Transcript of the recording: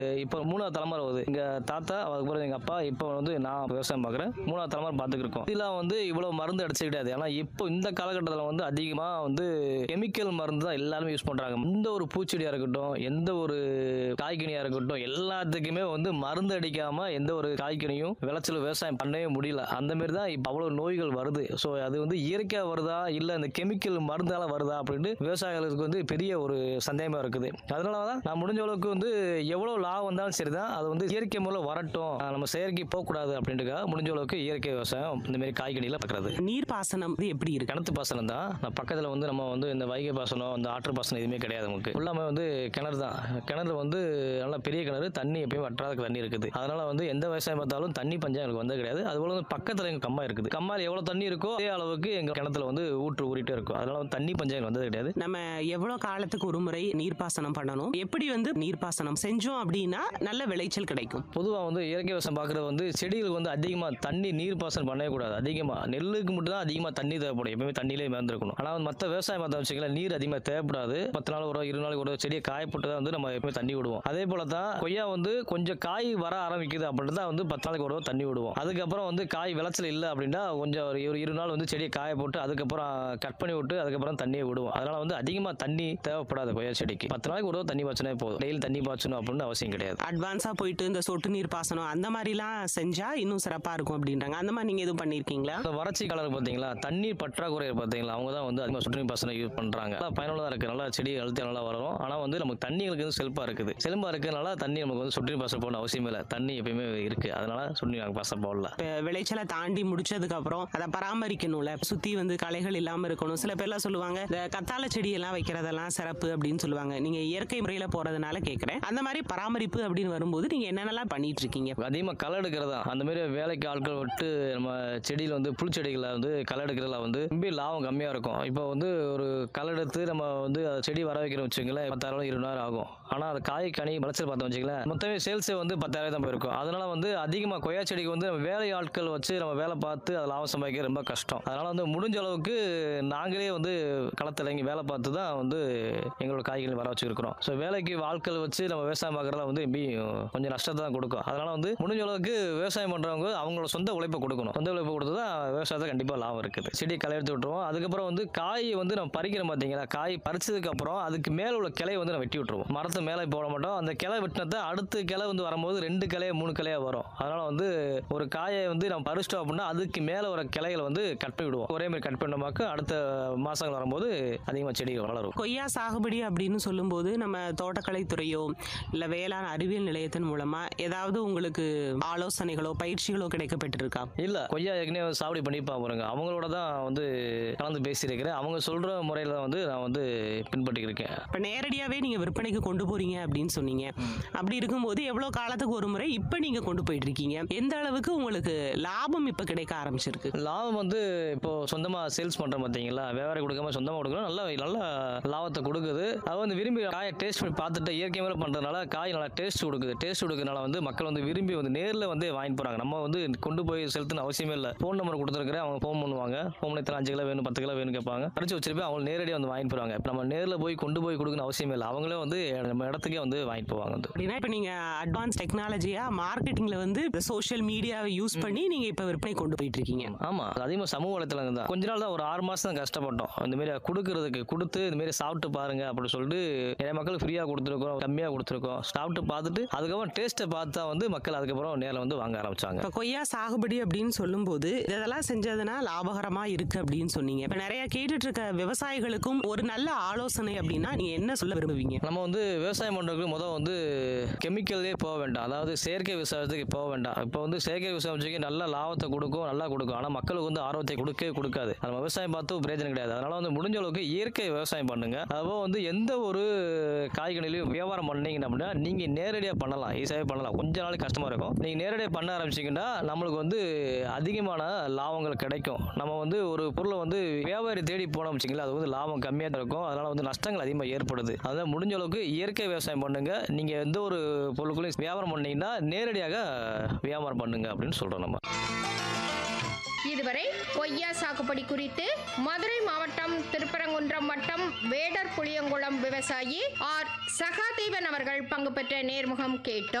இப்போ மூணாவது தலைமுறை வருது எங்க தாத்தா அதுக்கப்புறம் எங்க அப்பா இப்போ வந்து நான் விவசாயம் பார்க்குறேன் மூணாவது தலைமுறை பார்த்துட்டு இருக்கோம் இதெல்லாம் வந்து இவ்வளவு மருந்து அடிச்சு கிடையாது ஏன்னா இப்போ இந்த காலகட்டத்தில் வந்து அதிகமா வந்து கெமிக்கல் மருந்து தான் எல்லாருமே யூஸ் பண்றாங்க எந்த ஒரு பூச்செடியா இருக்கட்டும் எந்த ஒரு காய்கனியா இருக்கட்டும் எல்லாத்துக்குமே வந்து மருந்து அடிக்காம எந்த ஒரு காய்கனியும் விளைச்சல் விவசாயம் பண்ணவே முடியல அந்த மாதிரி தான் இப்போ அவ்வளோ நோய்கள் வருது ஸோ அது வந்து இயற்கையாக வருதா இல்லை இந்த கெமிக்கல் மருந்தால வருதா அப்படின்ட்டு விவசாயிகளுக்கு வந்து பெரிய ஒரு சந்தேகமா இருக்குது அதனால தான் நான் முடிஞ்ச அளவுக்கு வந்து எவ்வளோ லாபம் வந்தாலும் சரி தான் அது வந்து இயற்கை முறையில் வரட்டும் ஆஹ் நம்ம செயற்கை போகக்கூடாது அப்படின்ட்டுக்காக முடிஞ்ச அளவுக்கு இயற்கை விவசாயம் இந்த மாதிரி காய்கனிகளை பார்க்குறது நீர்ப்பாசனம் இது எப்படி இருக்கு கிணத்து பாசனம் தான் நான் பக்கத்தில் வந்து நம்ம வந்து இந்த வைகை பாசனம் இந்த ஆற்று பாசனம் எதுவுமே கிடையாது நமக்கு எல்லாமே வந்து கிணறு தான் கிணறு வந்து நல்லா பெரிய கிணறு தண்ணி எப்பயும் வற்றாத தண்ணி இருக்குது அதனால வந்து எந்த விவசாயம் பார்த்தாலும் தண்ணி பஞ்சம் எங்களுக்கு வந்து கிடையாது அதுபோல வந்து பக்கத்தில் எங்கள் கம்மா இருக்குது கம்மாயில் எவ்வளோ தண்ணி இருக்கோ அதே அளவுக்கு எங்கள் கிணத்துல வந்து ஊற்று ஊறிட்டே இருக்கும் அதனால வந்து தண்ணி பஞ்சம் எங்களுக்கு வந்தது கிடையாது நம்ம எவ்வளவு காலத்துக்கு ஒரு முறை நீர்ப்பாசனம் பண்ணணும் எப்படி வந்து நீர்ப்பாசனம் செஞ்சோம் அப்படின்னா நல்ல விளைச்சல் கிடைக்கும் பொதுவாக வந்து இயற்கை விவசாயம் பார்க்குறது வந்து செடிகளுக்கு வந்து அதிகமாக தண்ணி நீர் பாசனம் பண்ணவே கூடாது அதிகமாக நெல்லுக்கு மட்டும் தான் அதிகமாக தண்ணி தேவைப்படும் எப்பவுமே தண்ணியிலே மறந்துருக்கணும் ஆனால் வந்து மற்ற விவசாயம் பார்த்தா வச்சுக்கலாம் நீர் அதிகமாக தேவைப்படாது பத்து நாள் ஒரு இரு நாளைக்கு ஒரு செடியை காயப்பட்டு தான் வந்து நம்ம எப்பவுமே தண்ணி விடுவோம் அதே போல தான் கொய்யா வந்து கொஞ்சம் காய் வர ஆரம்பிக்குது அப்படின்னு தான் வந்து பத்து நாளைக்கு ஒரு தடவை தண்ணி விடுவோம் அதுக்கப்புறம் வந்து காய் விளைச்சல் இல்லை அப்படின்னா கொஞ்சம் ஒரு இரு- இரு நாள் வந்து செடியை காய போட்டு அதுக்கப்புறம் கட் பண்ணி விட்டு அதுக்கப்புறம் தண்ணியை விடுவோம் அதனால வந்து அதிகமாக தண்ணி தேவைப்படாது கொய்யா செடிக்கு பத்து நாளைக்கு ஒரு தடவை தண்ணி பாய்ச்சினா போதும் டெய்லி தண்ணி பாய்ச்சணும் அப்படின்னு அவசியம் கிடையாது அட்வான்ஸா போயிட்டு இந்த சொட்டு நீர் பாசனம் அந்த மாதிரிலாம் செஞ்சா இன்னும் சிறப்பா இருக்கும் அப்படின்றாங்க அந்த மாதிரி நீங்க எதுவும் பண்ணிருக்கீங்களா இந்த வறட்சி காலம் பார்த்தீங்களா தண்ணீர் பற்றாக்குறை இருக்கு பார்த்தீங்களா அவங்க தான் வந்து அதிகமாக சுற்றுலா பாசனம் யூஸ் பண்ணுறாங்க நல்லா பயனுள்ளதாக இருக்குது நல்லா செடி அழுத்தி நல்லா வளரும் ஆனால் வந்து நமக்கு தண்ணிகளுக்கு வந்து செல்பாக இருக்குது செல்பாக இருக்கிறதுனால தண்ணி நமக்கு வந்து சுற்றுலா பாசனம் போடணும் அவசியம் இல்லை தண்ணி எப்பயுமே இருக்குது அதனால சுற்றி நாங்கள் பாசனம் போடல இப்ப விளைச்சலை தாண்டி முடிச்சதுக்கு அப்புறம் அதை பராமரிக்கணும்ல சுத்தி வந்து களைகள் இல்லாம இருக்கணும் சில பேர்லாம் சொல்லுவாங்க இந்த கத்தாழை செடி எல்லாம் வைக்கிறதெல்லாம் சிறப்பு அப்படின்னு சொல்லுவாங்க நீங்க இயற்கை முறையில போறதுனால கேக்குறேன் அந்த மாதிரி பராமரிப்பு அப்படின்னு வரும்போது நீங்க என்னென்னலாம் பண்ணிட்டு இருக்கீங்க அதிகமாக களை எடுக்கிறதா அந்த மாதிரி வேலைக்கு ஆட்கள் விட்டு நம்ம செடியில் வந்து புளிச்செடிகளை வந்து களை எடுக்கிறதுல வந்து ரொம்ப லாபம் கம்மியாக இருக்கும் இப்போ வந்து ஒரு களை எடுத்து நம்ம வந்து அது செடி வர வைக்கிறோம் வச்சுங்களேன் பத்தாயிரம் இருபதாயிரம் ஆகும் ஆனால் அது காய் கனி விளைச்சல் பார்த்தோம் வச்சுங்களேன் மொத்தமே சேல்ஸே வந்து பத்தாயிரம் தான் போயிருக்கும் அதனால வந்து அதிகமாக கொய்யா செடிக்கு வந்து நம்ம வேலை ஆட்கள் வச்சு நம்ம வேலை பார்த்து அது லாபம் சம்பாதிக்க ரொம்ப கஷ்டம் அதனால வந்து முடிஞ்ச அளவுக்கு நாங்களே வந்து களத்தில் இறங்கி வேலை பார்த்து தான் வந்து எங்களோட காய்கறி வர வச்சுருக்கிறோம் ஸோ வேலைக்கு ஆட்கள் வச்சு நம்ம விவசாயம் பார்க்குறதுல வந்து எப்படி கொஞ்சம் நஷ்டத்தை தான் கொடுக்கும் அதனால வந்து முடிஞ்ச அளவுக்கு விவசாயம் பண்ணுறவங்க அவங்களோட சொந்த உழைப்பை கொடுக்கணும் சொந்த உழைப்பை கொடுத்து தான் விவசாயத்தை கண்டிப்பாக லாபம் இருக்குது செடி களை எடுத்து விட்டுருவோம் அதுக்கப்புறம் வந்து காய் வந்து நம்ம பறிக்கிறோம் பார்த்தீங்களா காய் பறிச்சதுக்கு அப்புறம் அதுக்கு மேலே உள்ள கிளையை வந்து நம்ம வெட்டி விட்டுருவோம் மரத்தை மேலே போட மாட்டோம் அந்த கிளை வெட்டினதை அடுத்த கிளை வந்து வரும்போது ரெண்டு கிளையா மூணு கிளையா வரும் அதனால வந்து ஒரு காயை வந்து நம்ம பறிச்சிட்டோம் அப்படின்னா அதுக்கு மேலே வர கிளைகளை வந்து கட் பண்ணி விடுவோம் ஒரே மாதிரி கட் பண்ணோமாக்க அடுத்த மாசங்கள் வரும்போது அதிகமாக செடிகள் வளரும் கொய்யா சாகுபடி அப்படின்னு சொல்லும்போது நம்ம தோட்டக்கலைத்துறையோ இல்லை வேளாண் அறிவியல் நிலையத்தின் மூலமா ஏதாவது உங்களுக்கு ஆலோசனைகளோ பயிற்சிகளோ கிடைக்கப்பட்டிருக்கா இல்ல கொய்யா ஏற்கனவே சாவடி பண்ணிப்பாங்க பாருங்க அவங்களோட தான் வந்து கலந்து பேசியிருக்கிறேன் அவங்க சொல்ற முறையில தான் வந்து நான் வந்து பின்பற்றி இருக்கேன் இப்போ நேரடியாகவே நீங்கள் விற்பனைக்கு கொண்டு போறீங்க அப்படின்னு சொன்னீங்க அப்படி இருக்கும்போது எவ்வளோ காலத்துக்கு ஒரு முறை இப்போ நீங்கள் கொண்டு போயிட்டு இருக்கீங்க எந்த அளவுக்கு உங்களுக்கு லாபம் இப்போ கிடைக்க ஆரம்பிச்சிருக்கு லாபம் வந்து இப்போ சொந்தமா சேல்ஸ் பண்றோம் பார்த்தீங்களா வியாபாரம் கொடுக்காம சொந்தமா கொடுக்கணும் நல்ல நல்ல லாபத்தை கொடுக்குது அது வந்து விரும்பி காயை டேஸ்ட் பண்ணி பார்த்துட்டு இயற்கை முறை பண்றதுனால காய் நல்லா டேஸ்ட் கொடுக்குது டேஸ்ட் கொடுக்கறதுனால வந்து மக்கள் வந்து விரும்பி வந்து நேரில் வந்து வாங்கிட்டு போறாங்க நம்ம வந்து கொண்டு போய் செலுத்தணும் அவசியமே இல்லை ஃபோன் நம்பர் கொடுத்துருக்கிறேன் அவங்க ஃபோன் பண்ணுவாங்க ஃபோன் பண்ணி அஞ்சு கிலோ வேணும் பத்து கிலோ வேணும் கேட்பாங்க பறிச்சு வச்சிருப்பேன் அவங்க நேரடியாக வந்து வாங்கிட்டு போறாங்க இப்ப நம்ம நேரில் போய் கொண்டு போய் கொடுக்கணும் அவசியமே இல்லை அவங்களே வந்து நம்ம இடத்துக்கே வந்து வாங்கிட்டு போவாங்க வந்து அப்படின்னா இப்போ நீங்கள் அட்வான்ஸ் டெக்னாலஜியாக மார்க்கெட்டிங்கில் வந்து சோஷியல் மீடியாவை யூஸ் பண்ணி நீங்கள் இப்போ விற்பனை கொண்டு போயிட்டு இருக்கீங்க ஆமா அது அதிகமாக சமூக வலைத்தளங்க தான் கொஞ்ச நாள் தான் ஒரு ஆறு மாசம் தான் கஷ்டப்பட்டோம் இந்த மாதிரி கொடுக்கறதுக்கு கொடுத்து இந்த மாதிரி சாப்பிட்டு பாருங்க அப்படின்னு சொல்லிட்டு நிறைய மக்கள் ஃப்ரீயாக கொடுத்துருக்கோம் கம்மியாக கொடுத்துருக்கோம் சாப்பிட்டு பார்த்துட்டு அதுக்கப்புறம் டேஸ்ட்டை பார்த்தா வந்து மக்கள் அதுக்கப்புறம் நேரில் வந்து வாங்க ஆரம்பிச்சாங்க இப்போ கொய்யா சாகுபடி அப்படின்னு சொல்லும்போது இதெல்லாம் செஞ்சதுன்னா லாபகரமா இருக்கு அப்படின்னு சொன்னீங்க இப்போ நிறைய கேட்டுட்டு இருக்க விவசாயிகளுக்கும் ஒரு நல்ல ஆலோசனை அப்படின்னா நீங்க என்ன சொல்ல விரும்புவீங்க நம்ம வந்து விவசாயம் பண்ணுறதுக்கு முதல் வந்து கெமிக்கல்லே போக வேண்டாம் அதாவது செயற்கை விவசாயத்துக்கு போக வேண்டாம் இப்போ வந்து செயற்கை விவசாயம் வச்சுக்க நல்ல லாபத்தை கொடுக்கும் நல்லா கொடுக்கும் ஆனால் மக்களுக்கு வந்து ஆர்வத்தை கொடுக்கவே கொடுக்காது நம்ம விவசாயம் பார்த்து பிரயோஜனம் கிடையாது அதனால வந்து முடிஞ்ச அளவுக்கு இயற்கை விவசாயம் பண்ணுங்க அதுபோக வந்து எந்த ஒரு காய்கனிலையும் வியாபாரம் பண்ணீங்க அப்படின்னா நீங்கள் நேரடியாக பண்ணலாம் ஈஸியாகவே பண்ணலாம் கொஞ்ச நாளைக்கு கஷ்டமாக இருக்கும் நீங்கள் நேரடியாக பண்ண ஆரம்பிச்சிங்கன்னா நம்மளுக்கு வந்து அதிகமான லாபங்கள் கிடைக்கும் நம்ம வந்து ஒரு பொருளை வந்து வியாபாரி தேடி போனோம் வச்சுங்களா அது வந்து லாபம் கம்மியாக தான் இருக்கும் அதனால வந்து நஷ்டங்கள் அதிகமாக ஏற்படுது அதான் முடிஞ்ச அளவுக்கு இயற்கை விவசாயம் பண்ணுங்க நீங்க எந்த ஒரு பொருட்களையும் வியாபாரம் பண்ணீங்கன்னா நேரடியாக வியாபாரம் பண்ணுங்க அப்படின்னு சொல்றோம் நம்ம இதுவரை கொய்யா சாகுபடி குறித்து மதுரை மாவட்டம் திருப்பரங்குன்றம் வட்டம் வேடர் புளியங்குளம் விவசாயி ஆர் சகாதேவன் அவர்கள் பங்கு பெற்ற நேர்முகம் கேட்டோம்